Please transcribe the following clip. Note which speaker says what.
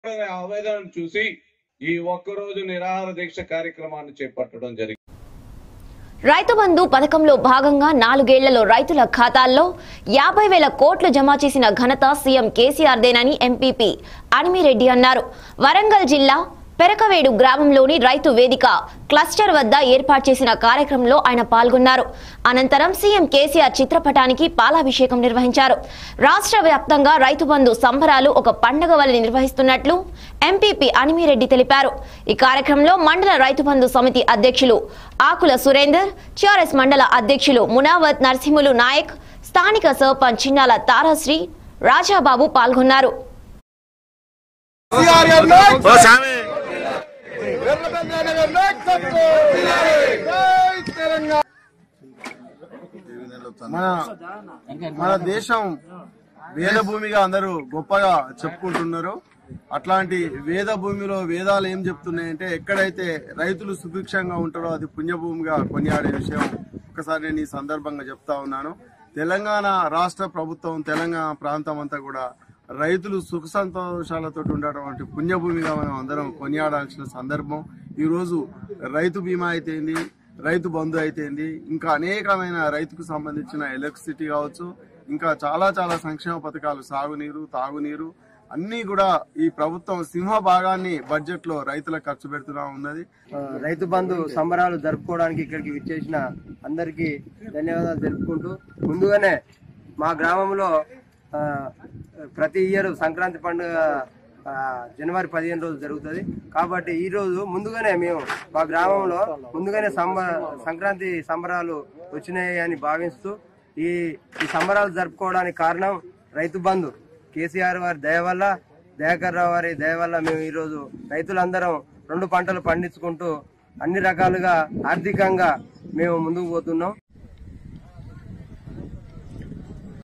Speaker 1: ఆవేదనను చూసి ఈ ఒక్కరోజు నిరాహార దీక్ష కార్యక్రమాన్ని చేపట్టడం జరిగింది
Speaker 2: రైతు బంధు పథకంలో భాగంగా నాలుగేళ్లలో రైతుల ఖాతాల్లో యాభై వేల కోట్లు జమ చేసిన ఘనత సీఎం కేసీఆర్దేనని ఎంపీపీ అనిమిరెడ్డి అన్నారు వరంగల్ జిల్లా పెరకవేడు గ్రామంలోని రైతు వేదిక క్లస్టర్ వద్ద ఏర్పాటు చేసిన కార్యక్రమంలో ఆయన పాల్గొన్నారు అనంతరం సీఎం కేసీఆర్ చిత్రపటానికి పాలాభిషేకం నిర్వహించారు రాష్ట్ర వ్యాప్తంగా రైతు బంధు సంబరాలు ఒక పండగ వలె నిర్వహిస్తున్నట్లు ఎంపీపీ అనిమిరెడ్డి తెలిపారు ఈ కార్యక్రమంలో మండల రైతు బంధు సమితి అధ్యక్షులు ఆకుల సురేందర్ టిఆర్ఎస్ మండల అధ్యక్షులు మునావత్ నరసింహులు నాయక్ స్థానిక సర్పంచ్ చిన్నాల తారాశ్రీ రాజాబాబు పాల్గొన్నారు
Speaker 3: ఓ స్వామి
Speaker 4: మన మన దేశం వేద భూమిగా అందరూ గొప్పగా చెప్పుకుంటున్నారు అట్లాంటి వేద భూమిలో వేదాలు ఏం చెప్తున్నాయంటే ఎక్కడైతే రైతులు సుభిక్షంగా ఉంటారో అది పుణ్యభూమిగా కొనియాడే విషయం ఒకసారి నేను ఈ సందర్భంగా చెప్తా ఉన్నాను తెలంగాణ రాష్ట్ర ప్రభుత్వం తెలంగాణ ప్రాంతం అంతా కూడా రైతులు సుఖ సంతోషాలతో ఉండేటువంటి పుణ్యభూమిగా మనం అందరం కొనియాడాల్సిన సందర్భం ఈ రోజు రైతు బీమా అయితేంది రైతు బంధు అయితేంది ఇంకా అనేకమైన రైతుకు సంబంధించిన ఎలక్ట్రిసిటీ కావచ్చు ఇంకా చాలా చాలా సంక్షేమ పథకాలు సాగునీరు తాగునీరు అన్ని కూడా ఈ ప్రభుత్వం సింహ భాగాన్ని బడ్జెట్ లో రైతులకు ఖర్చు పెడుతున్నా ఉన్నది
Speaker 5: ఆ, రైతు బంధు సంబరాలు జరుపుకోవడానికి ఇక్కడికి విచ్చేసిన అందరికీ ధన్యవాదాలు తెలుపుకుంటూ ముందుగానే మా గ్రామంలో ఆ, ప్రతి ఇయర్ సంక్రాంతి పండుగ ఆ, జనవరి పదిహేను రోజు జరుగుతుంది కాబట్టి ఈ రోజు ముందుగానే మేము మా గ్రామంలో ముందుగానే సంబ సంక్రాంతి సంబరాలు వచ్చినాయి అని భావిస్తూ ఈ ఈ సంబరాలు జరుపుకోవడానికి కారణం రైతు బంధు కేసీఆర్ వారి దయ వల్ల దయాకర్ రావు వారి దయ వల్ల మేము ఈరోజు రైతులందరం రెండు పంటలు పండించుకుంటూ అన్ని రకాలుగా ఆర్థికంగా మేము ముందుకు పోతున్నాం